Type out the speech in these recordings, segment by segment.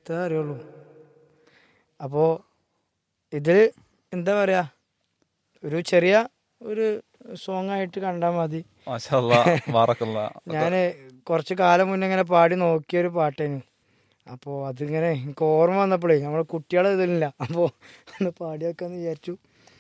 അത്ര അറിയുള്ളൂ അപ്പോൾ ഇതിൽ എന്താ പറയുക ഒരു ചെറിയ ഒരു സോങ് ആയിട്ട് കണ്ടാൽ മതി മാഷല്ല വാറക്കല്ല ഞാൻ കുറച്ച് കാലം മുന്നേ ഇങ്ങനെ പാടി നോക്കിയ ഒരു പാട്ടേനു അപ്പോൾ അതിങ്ങനെ എനിക്ക് ഓർമ്മ വന്നപ്പോഴേ നമ്മളെ കുട്ടികളെ ഇതിലില്ല അപ്പോൾ ഒന്ന് പാടി വെക്കാന്ന് വിചാരിച്ചു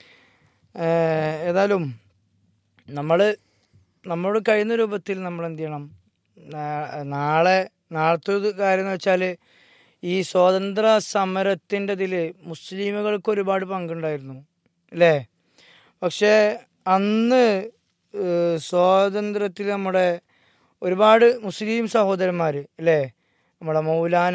ഏഹ് ഏതായാലും നമ്മൾ നമ്മളോട് കഴിയുന്ന രൂപത്തിൽ നമ്മൾ എന്ത് ചെയ്യണം നാ- നാളെ നാളത്തെ ഒരു കാര്യം എന്ന് വെച്ചാൽ ഈ സ്വാതന്ത്ര്യ സമരത്തിൻ്റെ ഇതിൽ മുസ്ലിമുകൾക്ക് ഒരുപാട് പങ്കുണ്ടായിരുന്നു അല്ലേ പക്ഷേ അന്ന് ഏഹ് സ്വാതന്ത്ര്യത്തിൽ നമ്മുടെ ഒരുപാട് മുസ്ലിം സഹോദരന്മാർ അല്ലേ നമ്മുടെ മൗലാന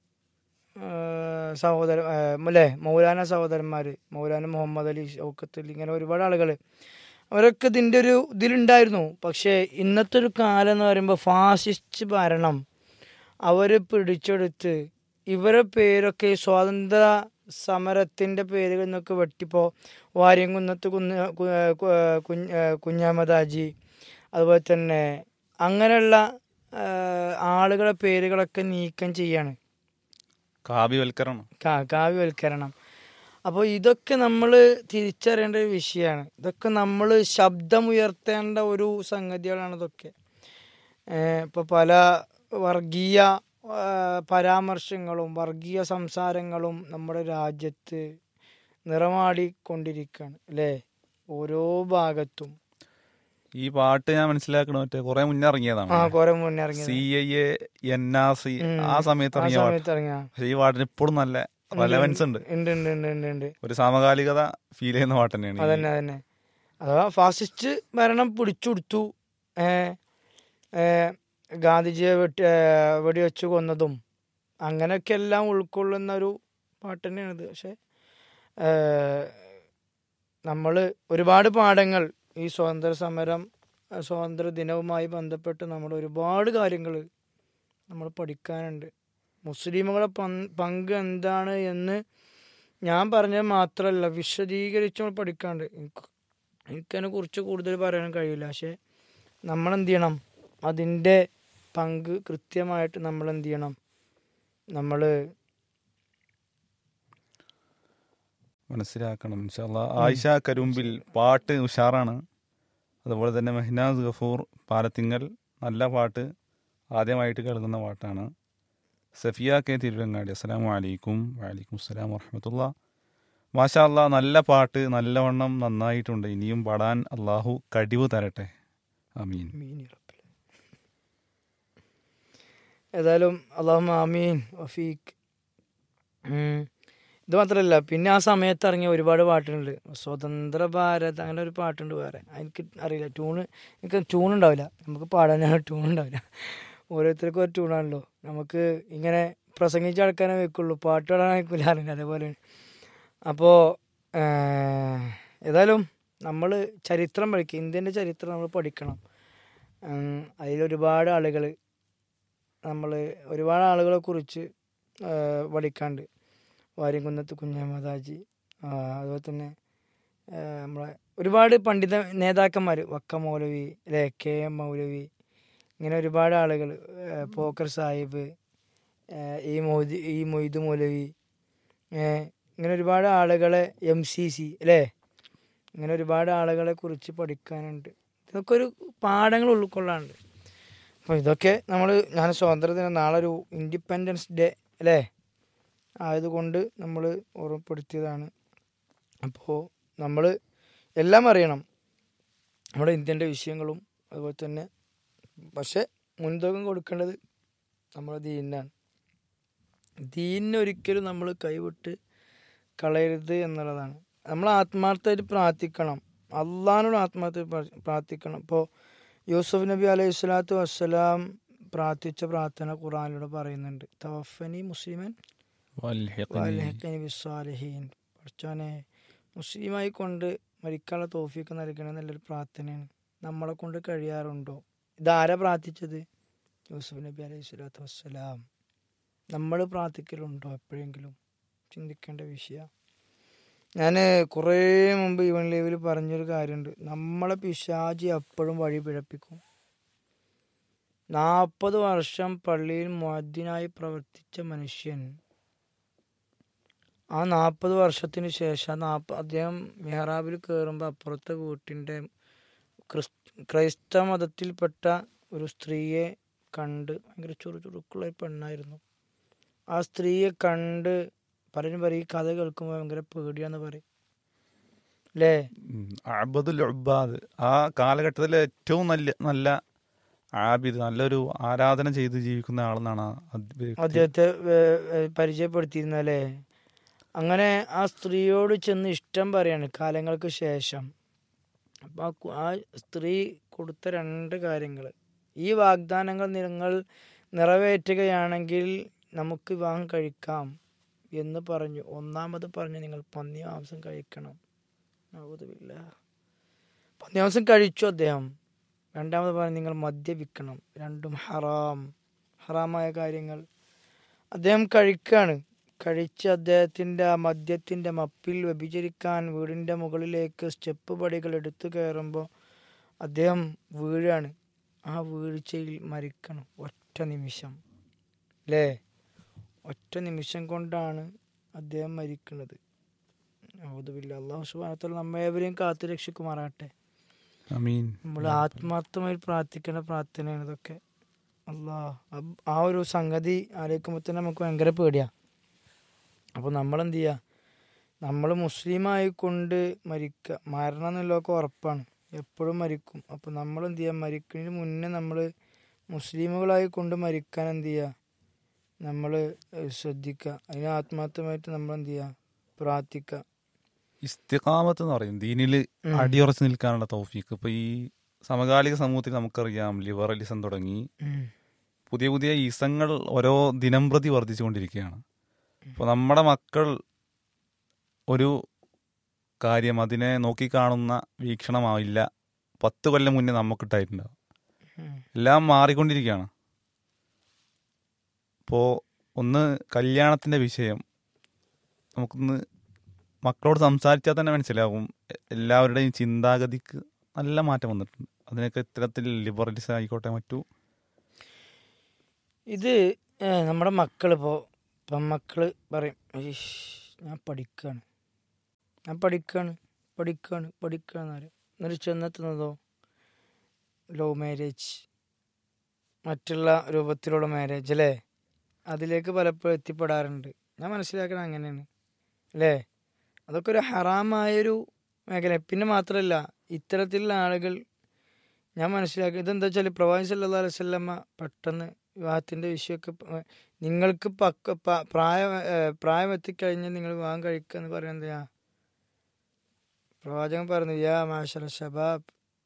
ഏഹ് സഹോദര ഏഹ് അല്ലേ മൗലാന സഹോദരന്മാർ മൗലാന മുഹമ്മദ് അലി ഷൗക്കത്ത് അലി ഇങ്ങനെ ഒരുപാട് ആളുകൾ അവരൊക്കെ ഇതിൻ്റെ ഒരു ഇതിലുണ്ടായിരുന്നു പക്ഷേ ഇന്നത്തെ ഒരു കാലം എന്ന് പറയുമ്പോൾ ഫാസിസ്റ്റ് ഭരണം അവർ പിടിച്ചെടുത്ത് ഇവരെ പേരൊക്കെ ഈ സ്വാതന്ത്ര്യ സമരത്തിൻ്റെ പേരുകളിൽ നിന്നൊക്കെ വെട്ടിപ്പോൾ വാര്യംകുന്നത്ത് കുന്ന് കു- കു- കുഞ്ഞ് കുഞ്ഞാമദാജി അതുപോലെ തന്നെ അങ്ങനെയുള്ള ആ, ആളുകളെ പേരുകളൊക്കെ നീക്കം ചെയ്യാണ് കാവ്യവൽക്കരണം കാ- കാവ്യവൽക്കരണം അപ്പോൾ ഇതൊക്കെ നമ്മൾ തിരിച്ചറിയേണ്ട ഒരു വിഷയമാണ് ഇതൊക്കെ നമ്മൾ ശബ്ദമുയർത്തേണ്ട ഒരു സംഗതികളാണ് ഇതൊക്കെ ഇപ്പോൾ പല വർഗീയ ആ, പരാമർശങ്ങളും വർഗീയ സംസാരങ്ങളും നമ്മുടെ രാജ്യത്ത് നിറമാടിക്കൊണ്ടിരിക്കുകയാണ് അല്ലേ ഓരോ ഭാഗത്തും ഈ പാട്ട് ഞാൻ മനസ്സിലാക്കണ മറ്റേ കുറെ മുന്നേ ഇറങ്ങിയതാണ് ആ കുറെ മുന്നേ ഇറങ്ങി C I A N R C ആ സമയത്ത് ആ ഇറങ്ങിയ പാട്ട് സമയത്ത് ഇറങ്ങിയ പക്ഷെ ഈ പാട്ടിന് ഇപ്പോഴും നല്ല റെലവൻസ് ഉണ്ട് ഉണ്ട് ഉണ്ട് ഉണ്ട് ഉണ്ട് ഉണ്ട് ഒരു സമകാലികത ഫീൽ ചെയ്യുന്ന പാട്ട് തന്നെയാണ് ഈ- അതന്നെ അതന്നെ അഥവാ ഫാസിസ്റ്റ് ഭരണം പിടിച്ചുകൊടുത്തു ഏ, ഏ, ഗാന്ധിജിയെ വെട്ടി ഏ, വെടിവെച്ച് കൊന്നതും അങ്ങനെയൊക്കെ എല്ലാം ഉൾക്കൊള്ളുന്ന ഒരു പാട്ട് തന്നെയാണിത് പക്ഷെ നമ്മൾ ഒരുപാട് പാഠങ്ങൾ ഈ സ്വാതന്ത്ര്യ സമരം ഏ, സ്വാതന്ത്ര്യ ദിനവുമായി ബന്ധപ്പെട്ട് നമ്മൾ ഒരുപാട് കാര്യങ്ങൾ നമ്മൾ പഠിക്കാനുണ്ട് മുസ്ലിമുകളെ പങ്ക് പങ്ക് എന്താണ് എന്ന് ഞാൻ പറഞ്ഞത് മാത്രമല്ല വിശദീകരിച്ച് നമ്മൾ പഠിക്കാണ്ട് എനിക്ക് എനിക്കതിനെ കുറിച്ച് കൂടുതൽ പറയാൻ കഴിയില്ല പക്ഷെ നമ്മൾ എന്ത് ചെയ്യണം അതിൻ്റെ പങ്ക് കൃത്യമായിട്ട് നമ്മൾ എന്ത് ചെയ്യണം നമ്മൾ മനസ്സിലാക്കണം ഇൻഷാല്ലാ ആയിഷ കരുമ്പിൽ പാട്ട് ഉഷാറാണ് അതുപോലെ തന്നെ മെഹ്നാസ് ഗഫൂർ പാലത്തിങ്ങൽ നല്ല പാട്ട് ആദ്യമായിട്ട് കേൾക്കുന്ന പാട്ടാണ് സഫിയ കെ തിരുവങ്ങാടി അസ്സലാം വലൈക്കും വലൈക്കും അസ്സലാം വറഹമത്തുള്ള മാഷാ അല്ലാ നല്ല പാട്ട് നല്ലവണ്ണം നന്നായിട്ടുണ്ട് ഇനിയും പാടാൻ അള്ളാഹു കഴിവ് തരട്ടെ അമീൻ മീൻ ഇറപ്പില്ല. ഏതായാലും അള്ളാഹു അമീൻ വഫീഖ് ഉം. ഇത് മാത്രമല്ല പിന്നെ ആ സമയത്ത് ഇറങ്ങിയ ഒരുപാട് പാട്ടുണ്ട് സ്വതന്ത്ര ഭാരത് അങ്ങനെ ഒരു പാട്ടുണ്ട് വേറെ എനിക്ക് അറിയില്ല ട്യൂണ് എനിക്ക് ട്യൂൺ ഉണ്ടാവില്ല നമുക്ക് പാടാനാണ് ട്യൂൺ ഉണ്ടാവില്ല ഓരോരുത്തർക്കും ഒരു ട്യൂണാണല്ലോ നമുക്ക് ഇങ്ങനെ പ്രസംഗിച്ച് നടക്കാനേ വെക്കുള്ളൂ പാട്ട് പാടാൻ വെക്കില്ല അറിയില്ല അതേപോലെയാണ് അപ്പോൾ ഏതായാലും നമ്മൾ ചരിത്രം പഠിക്കുക ഇന്ത്യൻ്റെ ചരിത്രം നമ്മൾ പഠിക്കണം ഉം, അതിലൊരുപാട് ആളുകൾ നമ്മൾ ഒരുപാട് ആളുകളെ കുറിച്ച് ആ, പഠിക്കാണ്ട് വാര്യംകുന്നത്ത് കുഞ്ഞഹമ്മദാജി ആ, അതുപോലെ തന്നെ ആ, നമ്മളെ ഒരുപാട് പണ്ഡിത നേതാക്കന്മാർ വക്ക മൗലവി അല്ലെ കെ എം മൗലവി ഇങ്ങനെ ഒരുപാട് ആളുകൾ പോക്കർ സാഹിബ് ആ, ഈ മൊയ്ത് ഈ മൊയ്ത് മൗലവി ഏ, ഇങ്ങനെ ഒരുപാട് ആളുകളെ എം സി സി അല്ലേ ഇങ്ങനെ ഒരുപാട് ആളുകളെ കുറിച്ച് പഠിക്കാനുണ്ട് ഇതൊക്കെ ഒരു പാഠങ്ങൾ ഉൾക്കൊള്ളാനുണ്ട് അപ്പോൾ ഇതൊക്കെ നമ്മൾ ഞാൻ സ്വാതന്ത്ര്യദിനം നാളെ ഒരു ഇൻഡിപെൻഡൻസ് ഡേ അല്ലേ ആയതുകൊണ്ട് നമ്മൾ ഓർമ്മപ്പെടുത്തിയതാണ് അപ്പോൾ നമ്മൾ എല്ലാം അറിയണം നമ്മുടെ ഇന്ത്യൻ്റെ വിഷയങ്ങളും അതുപോലെ തന്നെ പക്ഷെ മുൻതൂക്കം കൊടുക്കേണ്ടത് നമ്മുടെ ദീനാണ് ദീനിനെ ഒരിക്കലും നമ്മൾ കൈവിട്ട് കളയരുത് എന്നുള്ളതാണ് നമ്മൾ ആത്മാർത്ഥമായിട്ട് പ്രാർത്ഥിക്കണം അള്ളഹാനോട് ആത്മാർത്ഥമായിട്ട് പ്രാ- പ്രാർത്ഥിക്കണം ഇപ്പോൾ യൂസുഫ് നബി അലൈഹി സ്വലാത്തു വസ്സലാം പ്രാർത്ഥിച്ച പ്രാർത്ഥന ഖുറാനിലൂടെ പറയുന്നുണ്ട് തവഫനി മുസ്ലിമൻ വൽഹിഖ്നി ബിസ്സാലിഹീൻ പഠിച്ചോനെ മുസ്ലിമായി കൊണ്ട് മരിക്കാനുള്ള തോഫിക്ക് നൽകണം എന്നുള്ളൊരു പ്രാർത്ഥനയാണ് നമ്മളെ കൊണ്ട് കഴിയാറുണ്ടോ ഇതാരാ പ്രാർത്ഥിച്ചത് യൂസുഫ് നബി അലൈഹി സ്വലാത്തു വസ്സലാം നമ്മൾ പ്രാർത്ഥിക്കലുണ്ടോ എപ്പോഴെങ്കിലും ചിന്തിക്കേണ്ട വിഷയമാണ് ഞാൻ കുറേ മുമ്പ് ഇവൻ ലൈവിൽ പറഞ്ഞൊരു കാര്യമുണ്ട് നമ്മളെ പിശാജി എപ്പോഴും വഴി പിഴപ്പിക്കും നാൽപ്പത് വർഷം പള്ളിയിൽ മുഅദ്ദിനായി പ്രവർത്തിച്ച മനുഷ്യൻ ആ നാൽപ്പത് വർഷത്തിന് ശേഷം നാപ്പ അദ്ദേഹം മെഹ്റാബിൽ കയറുമ്പോൾ അപ്പുറത്തെ വീട്ടിൻ്റെ ക്രിസ് ക്രൈസ്തവ മതത്തിൽപ്പെട്ട ഒരു സ്ത്രീയെ കണ്ട് ഭയങ്കര ചുറു ചുറുക്കുള്ള ഒരു പെണ്ണായിരുന്നു ആ സ്ത്രീയെ കണ്ട് പലരും പറയും ഈ കഥ കേൾക്കുമ്പോൾ ഭയങ്കര പേടിയാന്ന് പറയും അല്ലേ ഉം. അബ്ദുൽ ഉബ്ബാദ് ആ കാലഘട്ടത്തിലെ ഏറ്റവും നല്ല നല്ല ആബിദ് നല്ലൊരു ആരാധന ചെയ്ത് ജീവിക്കുന്ന ആളെന്നാണ് ആ അത് വ്യക്തി. അദ്ദേഹത്തെ ഏ- ഏ, പരിചയപ്പെടുത്തിയിരുന്നത് അല്ലേ അങ്ങനെ ആ സ്ത്രീയോട് ചെന്ന് ഇഷ്ടം പറയാണ് കാലങ്ങൾക്ക് ശേഷം അപ്പം ആ കു- ആ സ്ത്രീ കൊടുത്ത രണ്ട് കാര്യങ്ങൾ ഈ വാഗ്ദാനങ്ങൾ നിങ്ങൾ നിറവേറ്റുകയാണെങ്കിൽ നമുക്ക് വിവാഹം കഴിക്കാം എന്ന് പറഞ്ഞു ഒന്നാമത് പറഞ്ഞു നിങ്ങൾ പന്നി മാംസം കഴിക്കണം ഔദുബില്ല. പന്നി മാംസം കഴിച്ചു അദ്ദേഹം രണ്ടാമത് പറഞ്ഞു നിങ്ങൾ മദ്യപിക്കണം രണ്ടും ഹറാം ഹറാമായ കാര്യങ്ങൾ അദ്ദേഹം കഴിക്കാണ് കഴിച്ച് അദ്ദേഹത്തിൻ്റെ ആ മദ്യത്തിൻ്റെ മപ്പിൽ വ്യഭിചരിക്കാൻ വീടിൻ്റെ മുകളിലേക്ക് സ്റ്റെപ്പ് പടികൾ എടുത്തു കയറുമ്പോൾ അദ്ദേഹം വീഴാണ് ആ വീഴ്ചയിൽ മരിക്കണം ഒറ്റ നിമിഷം അല്ലേ ഒറ്റ നിമിഷം കൊണ്ടാണ് അദ്ദേഹം മരിക്കുന്നത് ഔദുബില്ല അള്ളാഹു സുബാനത്തോളം നമ്മേവരെയും കാത്തു രക്ഷിക്കുമാറാട്ടെ അമീൻ നമ്മൾ ആത്മാർത്ഥമായി പ്രാർത്ഥിക്കേണ്ട പ്രാർത്ഥനയാണ് ഇതൊക്കെ അല്ലാ അബ്- ആ ഒരു സംഗതി ആലോചിക്കുമ്പോൾ തന്നെ നമുക്ക് ഭയങ്കര പേടിയാ അപ്പോൾ നമ്മൾ എന്ത് ചെയ്യുക നമ്മൾ മുസ്ലിമായി കൊണ്ട് മരിക്കുക മരണം എന്നുള്ളതൊക്കെ ഉറപ്പാണ് എപ്പോഴും മരിക്കും അപ്പോൾ നമ്മൾ എന്ത് ചെയ്യുക മരിക്കുന്നതിന് മുന്നേ നമ്മൾ മുസ്ലിമുകളായി കൊണ്ട് മരിക്കാൻ എന്ത് ചെയ്യുക നമ്മൾ ശ്രദ്ധിക്കുക അതിന് ആത്മാർത്ഥമായിട്ട് നമ്മൾ എന്ത് ചെയ്യുക പ്രാർത്ഥിക്കുക ഇസ്തിഖാമത്ത് എന്ന് പറയും ദീനിൽ ഉം. അടിയുറച്ച് നിൽക്കാനുള്ള തൗഫീക്ക് ഇപ്പൊ ഈ സമകാലിക സമൂഹത്തിൽ നമുക്കറിയാം ലിബറലിസം തുടങ്ങി ഉം. പുതിയ പുതിയ ഈസങ്ങൾ ഓരോ ദിനം പ്രതി വർദ്ധിച്ചുകൊണ്ടിരിക്കുകയാണ് അപ്പോൾ നമ്മുടെ മക്കൾ ഒരു കാര്യം അതിനെ നോക്കിക്കാണുന്ന വീക്ഷണമാവില്ല പത്ത് കൊല്ലം മുന്നേ നമുക്കിട്ടായിട്ടുണ്ടാവും ഉം. എല്ലാം മാറിക്കൊണ്ടിരിക്കുകയാണ് ഇപ്പോൾ ഒന്ന് കല്യാണത്തിൻ്റെ വിഷയം നമുക്കൊന്ന് മക്കളോട് സംസാരിച്ചാൽ തന്നെ മനസ്സിലാവും എ- എല്ലാവരുടെയും ചിന്താഗതിക്ക് നല്ല മാറ്റം വന്നിട്ടുണ്ട് അതിനൊക്കെ ഇത്തരത്തിൽ ലിബറലിസം ആയിക്കോട്ടെ മറ്റു ഇത് ഏ, നമ്മുടെ മക്കളിപ്പോൾ ഇപ്പം മക്കൾ പറയും "ഇഷ്, ഞാൻ പഠിക്കുകയാണ് ഞാൻ പഠിക്കുകയാണ് പഠിക്കുകയാണ് പഠിക്കുകയെന്ന് പറയും എന്നിട്ട് ചെന്നെത്തുന്നതോ ലവ് മാരേജ് മറ്റുള്ള രൂപത്തിലുള്ള മാരേജ് അല്ലേ അതിലേക്ക് പലപ്പോഴും എത്തിപ്പെടാറുണ്ട് ഞാൻ മനസ്സിലാക്കണം അങ്ങനെയാണ് അല്ലേ അതൊക്കെ ഒരു ഹറാമായൊരു മേഖല പിന്നെ മാത്രമല്ല ഇത്തരത്തിലുള്ള ആളുകൾ ഞാൻ മനസ്സിലാക്കി ഇതെന്താ വെച്ചാൽ പ്രവാചി സല്ലല്ലാഹു അലൈഹി വസല്ലമ പെട്ടെന്ന് വിവാഹത്തിന്റെ വിഷയമൊക്കെ പ- നിങ്ങൾക്ക് പക്ക പ- പ്രായം ഏഹ് പ്രായം എത്തിക്കഴിഞ്ഞാൽ നിങ്ങൾ വിവാഹം കഴിക്കുക എന്ന് പറയുന്നത് യാ പ്രവാചകൻ പറഞ്ഞു യാ മാഷല ഷബാബ്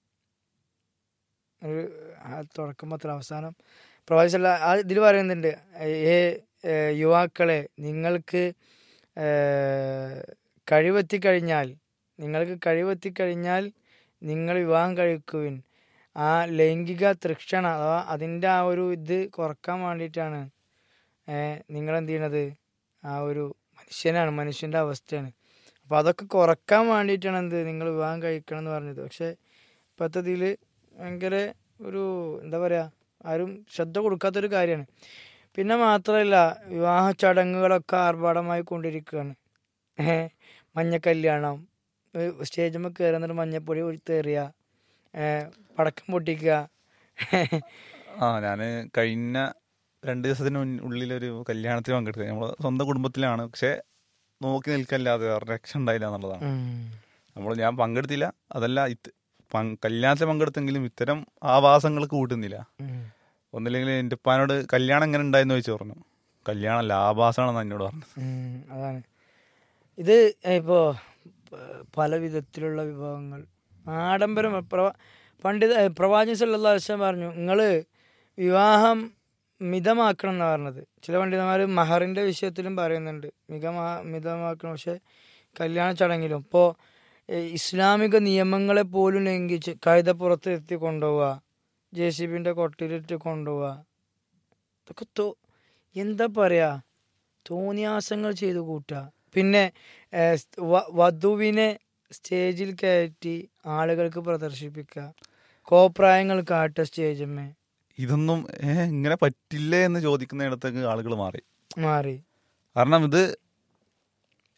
ഒരു ആ തുടക്കം മാത്രം അവസാനം പ്രവാചി സല്ല ആ ഇതിൽ പറയുന്നുണ്ട് ഏ ഏ, യുവാക്കളെ നിങ്ങൾക്ക് ഏഹ്, കഴിവെത്തിക്കഴിഞ്ഞാൽ നിങ്ങൾക്ക് കഴിവെത്തിക്കഴിഞ്ഞാൽ നിങ്ങൾ വിവാഹം കഴിക്കുവിൻ ആ ലൈംഗിക തൃക്ഷണ അഥവാ അതിൻ്റെ ആ ഒരു ഇത് കുറക്കാൻ വേണ്ടിയിട്ടാണ് നിങ്ങൾ എന്ത് ചെയ്യണത് ആ ഒരു മനുഷ്യനാണ് മനുഷ്യൻ്റെ അവസ്ഥയാണ് അപ്പോൾ അതൊക്കെ കുറക്കാൻ വേണ്ടിയിട്ടാണ് എന്ത് നിങ്ങൾ വിവാഹം കഴിക്കണം എന്ന് പറഞ്ഞത് പക്ഷേ ഇപ്പോഴത്തെ ഇതിൽ ഭയങ്കര ഒരു എന്താ പറയുക ആരും ശ്രദ്ധ കൊടുക്കാത്തൊരു കാര്യമാണ് പിന്നെ മാത്രമല്ല വിവാഹ ചടങ്ങുകളൊക്കെ ആർഭാടമായി കൊണ്ടിരിക്കുകയാണ് ഏഹ് മഞ്ഞ കല്യാണം സ്റ്റേജിൽ കയറുന്നിട്ട് മഞ്ഞപ്പൊടി ഒഴിത്തേറിയ പടക്കം പൊട്ടിക്കുക ആ ഞാൻ കഴിഞ്ഞ രണ്ട് ദിവസത്തിന് മുൻ- ഉള്ളിലൊരു കല്യാണത്തിൽ പങ്കെടുത്തത് നമ്മൾ സ്വന്തം കുടുംബത്തിലാണ് പക്ഷെ നോക്കി നിൽക്കല്ലാതെ വേറെ രക്ഷ ഉണ്ടായില്ല എന്നുള്ളതാണ് ഉം. നമ്മൾ ഞാൻ പങ്കെടുത്തില്ല അതല്ല ഇത് പങ്ക്- കല്യാണത്തിൽ പങ്കെടുത്തെങ്കിലും ഇത്തരം ആവാസങ്ങൾക്ക് കൂട്ടുന്നില്ല ഉം. ഒന്നില്ലെങ്കിൽ എൻ്റെ ഉപ്പാനോട് കല്യാണം എങ്ങനെ ഉണ്ടായെന്ന് ചോദിച്ചു പറഞ്ഞു കല്യാണം ലാഭാസമാണെന്ന് എന്നോട് പറഞ്ഞു ഉം, അതാണ് ഇത് ഇപ്പോൾ പല വിധത്തിലുള്ള വിഭവങ്ങൾ ആഡംബരം പ്രവ- പണ്ഡിത ഏ, പ്രവാചകൻ സല്ലല്ലാഹു അലൈഹി വസല്ലം പറഞ്ഞു നിങ്ങൾ വിവാഹം മിതമാക്കണം എന്നാണ് പറഞ്ഞത് ചില പണ്ഡിതന്മാർ മഹറിൻ്റെ വിഷയത്തിലും പറയുന്നുണ്ട് മികമാ മിതമാക്കണം പക്ഷെ കല്യാണ ചടങ്ങിലും ഇപ്പോൾ ഇസ്ലാമിക നിയമങ്ങളെ പോലും ലംഘിച്ച് കഴുതപ്പുറത്ത് എത്തി കൊണ്ടുപോവുക ജെ സി ബിൻ്റെ കൊട്ടിലിട്ട് കൊണ്ടുപോവുക ഇതൊക്കെ തോ എന്താ പറയാ തോന്നിയാസങ്ങൾ ചെയ്തു കൂട്ടുക പിന്നെ ഏഹ്, സ് വ- വധുവിനെ സ്റ്റേജിൽ കയറ്റി ആളുകൾക്ക് പ്രദർശിപ്പിക്കുക കോപ്രായങ്ങൾ കാട്ടുക സ്റ്റേജിന്മേ ഇതൊന്നും ഏ ഇങ്ങനെ പറ്റില്ലേ എന്ന് ചോദിക്കുന്നിടത്തേക്ക് ആളുകൾ മാറി മാറി കാരണം ഇത്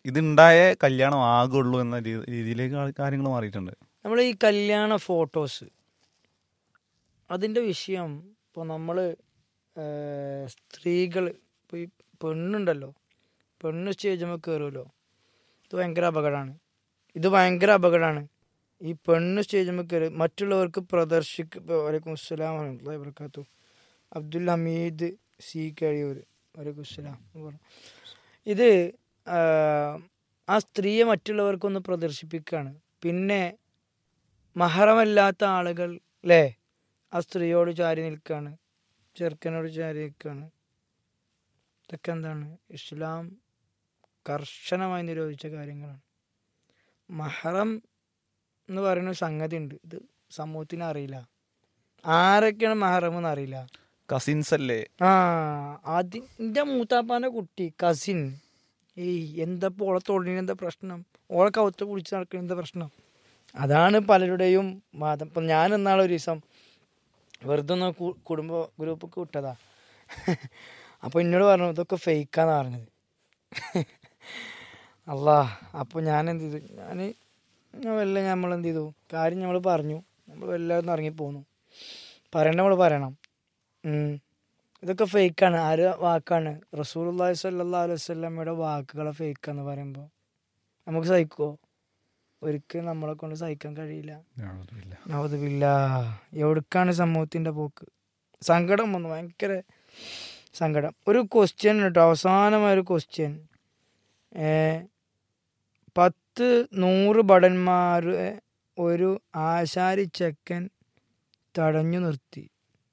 ഇതുണ്ടായ കല്യാണം ആകുള്ളൂ എന്ന രീ- രീതിയിലേക്ക് ആ- കാര്യങ്ങൾ മാറിയിട്ടുണ്ട് നമ്മൾ ഈ കല്യാണ ഫോട്ടോസ് അതിൻ്റെ വിഷയം ഇപ്പോൾ നമ്മൾ സ്ത്രീകൾ ഇപ്പോൾ ഈ പെണ്ണുണ്ടല്ലോ പെണ്ണ് സ്റ്റേജുമ്പോൾ കയറുമല്ലോ ഇത് ഭയങ്കര അപകടമാണ് ഇത് ഭയങ്കര അപകടമാണ് ഈ പെണ്ണ് സ്റ്റേജുമ്പോൾ കയറി മറ്റുള്ളവർക്ക് പ്രദർശിക്ക ഇപ്പോൾ വലൈക്കും അസ്സലാം വറഹ്മത്തുള്ളാഹി വബറകാതുഹു അബ്ദുൽ ഹമീദ് സി കഴിയൂർ വലൈക്കും അസ്സലാം എന്ന് പറഞ്ഞു. ഇത് ആ, ആ സ്ത്രീയെ മറ്റുള്ളവർക്കൊന്ന് പ്രദർശിപ്പിക്കുകയാണ് പിന്നെ മഹറമല്ലാത്ത ആളുകൾ അല്ലേ ആ സ്ത്രീയോട് ചാരി നിൽക്കുകയാണ് ചെറുക്കനോട് ചാരി നിൽക്കുകയാണ് ഇതൊക്കെ എന്താണ് ഇസ്ലാം കർശനമായി നിരോധിച്ച കാര്യങ്ങളാണ് മഹറം എന്ന് പറയുന്ന ഒരു സംഗതി ഉണ്ട് ഇത് സമൂഹത്തിന് അറിയില്ല ആരൊക്കെയാണ് മഹറം എന്ന് അറിയില്ല കസിൻസ് അല്ലേ ആ ആദ്യം എൻ്റെ മൂത്താപ്പാൻ്റെ കുട്ടി കസിൻ ഏയ് എന്താ ഇപ്പോൾ ഓളെ തൊഴിലിന് എന്താ പ്രശ്നം ഓളെ കൗത്ത് കുടിച്ച് നടക്കുന്ന എന്താ പ്രശ്നം അതാണ് പലരുടെയും വാദം ഇപ്പം ഞാൻ എന്നാളെ ഒരു ദിവസം വെറുതെ ഒന്ന് കു- കുടുംബ ഗ്രൂപ്പൊക്കെ വിട്ടതാ അപ്പോൾ എന്നോട് പറഞ്ഞു ഇതൊക്കെ ഫേക്കാന്ന് പറഞ്ഞത് അല്ലാ അപ്പോൾ ഞാൻ എന്ത് ചെയ്തു ഞാൻ ഞാൻ വല്ല നമ്മൾ എന്ത് ചെയ്തു കാര്യം നമ്മൾ പറഞ്ഞു നമ്മൾ വല്ലതും ഇറങ്ങിപ്പോന്നു പറയണ്ട നമ്മൾ പറയണം ഉം. ഇതൊക്കെ ഫേക്കാണ് ആര് വാക്കാണ് റസൂലുള്ളാഹി സ്വല്ലല്ലാഹു അലൈഹി വസല്ലമയുടെ വാക്കുകളെ ഫേക്കാന്ന് പറയുമ്പോൾ നമുക്ക് സഹിക്കുമോ ഒരിക്കലും നമ്മളെ കൊണ്ട് സഹിക്കാൻ കഴിയില്ല നവതുമില്ല എവിടേക്കാണ് സമൂഹത്തിൻ്റെ പോക്ക് സങ്കടം വന്നു ഭയങ്കര സങ്കടം ഒരു ക്വസ്റ്റ്യൻ കേട്ടോ അവസാനമായ ഒരു ക്വസ്റ്റ്യൻ പത്ത് നൂറ് ഭടന്മാരെ ഒരു ആശാരി ചെക്കൻ തടഞ്ഞു നിർത്തി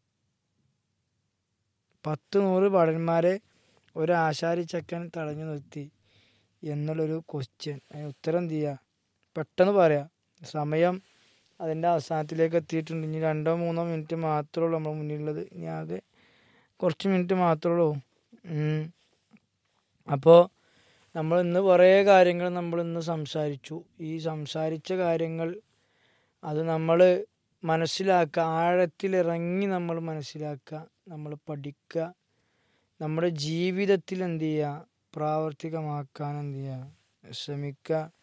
പത്ത് നൂറ് ഭടന്മാരെ ഒരു ആശാരി ചെക്കൻ തടഞ്ഞു നിർത്തി എന്നുള്ളൊരു ക്വസ്റ്റ്യൻ അതിന് ഉത്തരം എന്ത് ചെയ്യുക പെട്ടെന്ന് പറയാം സമയം അതിൻ്റെ അവസാനത്തിലേക്ക് എത്തിയിട്ടുണ്ട് ഇനി രണ്ടോ മൂന്നോ മിനിറ്റ് മാത്രമേ ഉള്ളൂ നമ്മുടെ മുന്നിലുള്ളത് ഇനി ആകെ കുറച്ച് മിനിറ്റ് മാത്രമേ ഉള്ളൂ അപ്പോൾ നമ്മൾ ഇന്ന് കുറേ കാര്യങ്ങൾ നമ്മൾ ഇന്ന് സംസാരിച്ചു ഈ സംസാരിച്ച കാര്യങ്ങൾ അത് നമ്മൾ മനസ്സിലാക്കുക ആഴത്തിലിറങ്ങി നമ്മൾ മനസ്സിലാക്കുക നമ്മൾ പഠിക്കുക നമ്മുടെ ജീവിതത്തിൽ എന്ത് ചെയ്യുക പ്രാവർത്തികമാക്കാൻ എന്ത് ചെയ്യുക ശ്രമിക്കുക